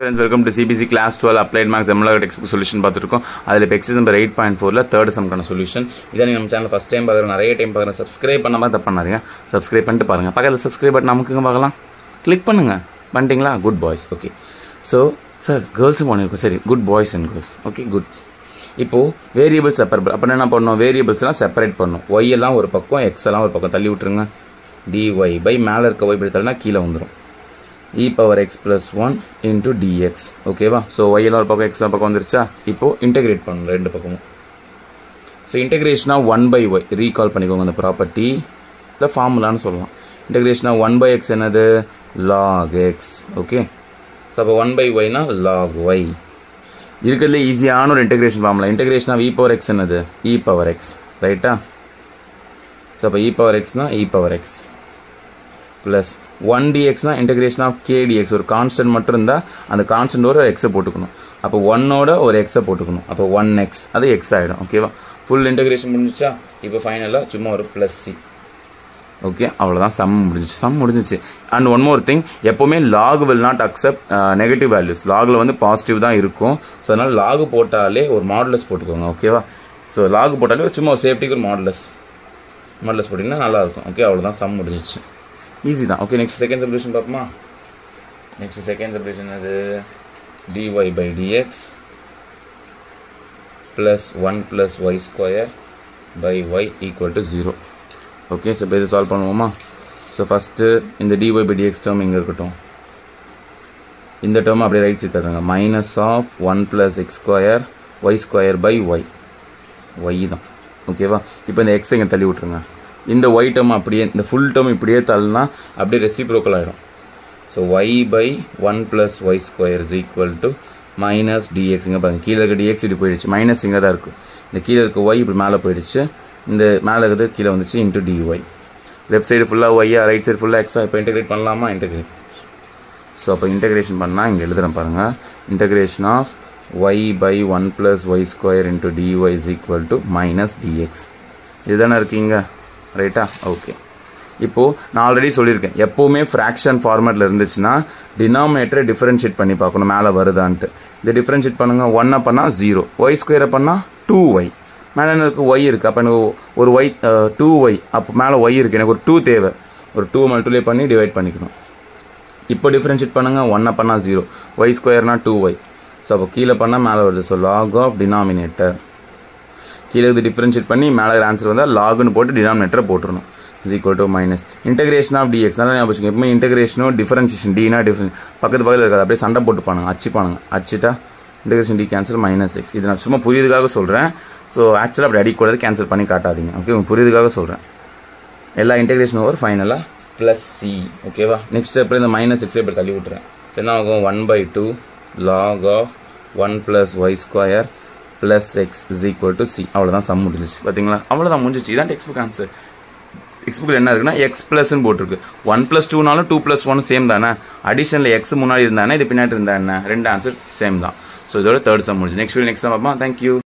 friends welcome to CBC class twelve applied maths MLR text book solution பார்த்துருக்கோம் அதில் இப்போ exercise number eight point ஃபோரில் third சம்க்கான solution இதை நீங்கள் நம்ம சேனல் ஃபஸ்ட் டைம் பார்க்குறேன் நிறைய டைம் பார்க்குறேன் சப்ஸ்கிரைப் பண்ண மாதிரி தப்பு பண்ணாதீங்க சப்ஸ்கிரைப் பண்ணிட்டு பாருங்கள் பக்கத்தில் சப்ஸ்கிரைப் பட்டன் நமக்குங்க பார்க்கலாம் கிளிக் பண்ணுங்கள் பண்ணிட்டீங்களா good boys okay so sir கேர்ள்ஸும் பண்ணியிருக்கோம் சரி good boys and girls okay good இப்போது வேரியபிள்ஸ் செப்பரபிள் அப்போ என்ன பண்ணணும் வேரியபிள்ஸ்லாம் செப்பரேட் பண்ணணும் ஒய் எல்லாம் ஒரு பக்கம் எக்ஸ் எல்லாம் ஒரு பக்கம் தள்ளி விட்டுருங்க டிஒய் பை மேலே இருக்க ஒய் இப்படி தள்ளினா கீழே வந்துடும் e power x plus one into dx ஓகேவா ஸோ ஒய்யில் ஒரு பக்கம் எக்ஸ் ஒரு பக்கம் வந்துருச்சா இப்போது இன்டெகிரேட் பண்ணணும் ரெண்டு பக்கமும் ஸோ இன்டெகிரேஷனாக ஒன் பை ஒய் ரீகால் பண்ணிக்கோங்க அந்த ப்ராப்பர்ட்டி இல்லை ஃபார்முலான்னு சொல்லலாம் இன்டெகிரேஷனாக ஒன் பை எக்ஸ் என்னது லாக் எக்ஸ் ஓகே ஸோ அப்போ ஒன் பை ஒய்னா லாக் ஒய் இருக்கிறதுல ஈஸியான ஒரு integration formula integration of e power x என்னது இ பவர் எக்ஸ் ரைட்டா ஸோ அப்போ இ பவர் எக்ஸ்னால் e power x plus one டிஎக்ஸ்னா இன்டெகிரேஷன் ஆஃப் கேடிஎக்ஸ் ஒரு கான்ஸ்டன்ட் மட்டும் இருந்தால் அந்த கான்ஸ்டன்டோட ஒரு எக்ஸை போட்டுக்கணும் அப்போ ஒன்னோட ஒரு எக்ஸை போட்டுக்கணும் அப்போ ஒன் எக்ஸ் அது எக்ஸ் ஆகிடும் ஓகேவா ஃபுல் இன்டெகிரேஷன் முடிஞ்சிச்சா இப்போ ஃபைனலாக சும்மா ஒரு ப்ளஸ் சி ஓகே அவ்வளோதான் சம் முடிஞ்சிச்சு சம் முடிஞ்சிச்சு அண்ட் ஒன் மோர் திங் எப்போவுமே log will not accept negative values லாகில் வந்து பாசிட்டிவ் தான் இருக்கும் ஸோ அதனால் லாக் போட்டாலே ஒரு மாடலஸ் போட்டுக்கோங்க ஓகேவா ஸோ லாக் போட்டாலே ஒரு சும்மா ஒரு சேஃப்டிக்கு ஒரு மாடலஸ் மாடலஸ் போட்டிங்கன்னா நல்லாயிருக்கும் ஓகே அவ்வளோதான் சம் முடிஞ்சிச்சு ஈஸி தான் ஓகே நெக்ஸ்ட் செகண்ட் சப்டிவிஷன் பார்ப்போமா நெக்ஸ்ட் செகண்ட் சப்டிவிஷன் அது dy by dx plus one plus y square by y equal to zero okay so இப்போ இது சால்வ் பண்ணுவோமா ஸோ ஃபஸ்ட்டு இந்த டிஒய் பை டிஎக்ஸ் டேர்ம் இங்கே இருக்கட்டும் இந்த டேர்ம் அப்படியே ரைட் சைட் தருங்க minus of one plus x square y square by y y தான் ஓகேவா இப்போ இந்த எக்ஸ் இங்கே தள்ளி விட்ருங்க இந்த ஒய் டேர்ம் அப்படியே இந்த ஃபுல் டேர்ம் இப்படியே தள்ளினா அப்படியே ரெசிப்ரோக்கல் ஆகிடும் so y by one plus y square is equal to minus dx இங்கே பாருங்கள் கீழே இருக்க டிஎக்ஸ் இப்படி போயிடுச்சு மைனஸ் இங்கே தான் இருக்குது இந்த கீழே இருக்க ஒய் இப்படி மேலே போயிடுச்சு இந்த மேலே இருக்கிறது கீழே வந்துச்சு இன்ட்டு டிஒய் லெஃப்ட் சைடு ஃபுல்லாக ஒய்யா ரைட் சைடு ஃபுல்லாக எக்ஸா இப்போ இன்டெகிரேட் பண்ணலாமா இன்டெகிரேட் ஸோ அப்போ இன்டெகிரேஷன் பண்ணால் இங்கே எழுதுகிறேன் பாருங்கள் integration of y by one plus y square into dy is equal to minus dx இதுதானே இருக்கீங்க ரைட்டா ஓகே இப்போது நான் ஆல்ரெடி சொல்லியிருக்கேன் எப்போவுமே ஃப்ராக்ஷன் ஃபார்மேட்டில் இருந்துச்சுன்னா டினாமினேட்டரை டிஃப்ரென்ஷியேட் பண்ணி பார்க்கணும் மேலே வருதான்ட்டு இதை டிஃப்ரென்ஷியேட் பண்ணுங்கள் ஒன்னை பண்ணால் ஜீரோ ஒய் ஸ்கொயரை பண்ணால் டூ ஒய் மேலே என்ன இருக்குது ஒய் இருக்குது அப்போ எனக்கு ஒரு ஒய் டூ ஒய் அப்போ மேலே ஒய் இருக்குது எனக்கு ஒரு டூ தேவை ஒரு டூ மல்டிப்ளை பண்ணி டிவைட் பண்ணிக்கணும் இப்போ டிஃப்ரென்ஷியேட் பண்ணுங்கள் ஒன்னை பண்ணால் ஜீரோ ஒய் ஸ்கொயர்னால் டூ ஒய் ஸோ அப்போ கீழே பண்ணால் மேலே வருது ஸோ லாக் ஆஃப் டினாமினேட்டர் கீழே இது டிஃப்ரென்ஷியேட் பண்ணி மேலே ஆன்சர் வந்தால் லாக்னு போட்டு டினாமினேட்டரை போட்டுருணும் is equal to minus integration of dx தான் ஞாபகம் வச்சுக்கோங்க எப்பவுமே இன்டெகிரேஷனோ டிஃபரன்ஷியேஷன் டினா டிஃபரன் பக்கத்து பக்கத்தில் இருக்காது அப்படியே சண்டை போட்டுப்பானுங்க அச்சுப்பானுங்க அச்சுட்டா integration d cancel minus x இது நான் சும்மா புரியுதுக்காக சொல்கிறேன் ஸோ ஆக்சுவலாக அப்படி அடிக்கூடாது கேன்சல் பண்ணி காட்டாதீங்க ஓகே புரியுதுக்காக சொல்கிறேன் எல்லா இன்டெகிரேஷன் ஓவர் ஃபைனலாக ப்ளஸ் சி ஓகேவா நெக்ஸ்ட் ஸ்டெப்பில் இந்த மைனஸ் எக்ஸை இப்படி தள்ளி விட்டுறேன் ஸோ என்ன ஆகும் one by two log of one plus y square plus x is equal to c அவ்வளோதான் சம் முடிஞ்சிச்சு பார்த்தீங்களா அவ்வளோதான் முடிஞ்சிச்சு இதான் டெக்ஸ்ட் புக் ஆன்சர் டெக்ஸ்ட் புக்கில் என்ன இருக்குன்னா எக்ஸ் ப்ளஸ்ன்னு போட்டிருக்கு ஒன் ப்ளஸ் டூனாலும் டூ ப்ளஸ் ஒன் சேம் தானே அடிஷனில் எக்ஸ் முன்னாடி இருந்தானே இது பின்னாடி இருந்தா என்ன ரெண்டு ஆன்சர் சேம் தான் ஸோ இதோட தேர்ட் சம் முடிஞ்சு நெக்ஸ்ட் வீடியோ நெக்ஸ்ட் சம் பார்ப்போம் தேங்க்யூ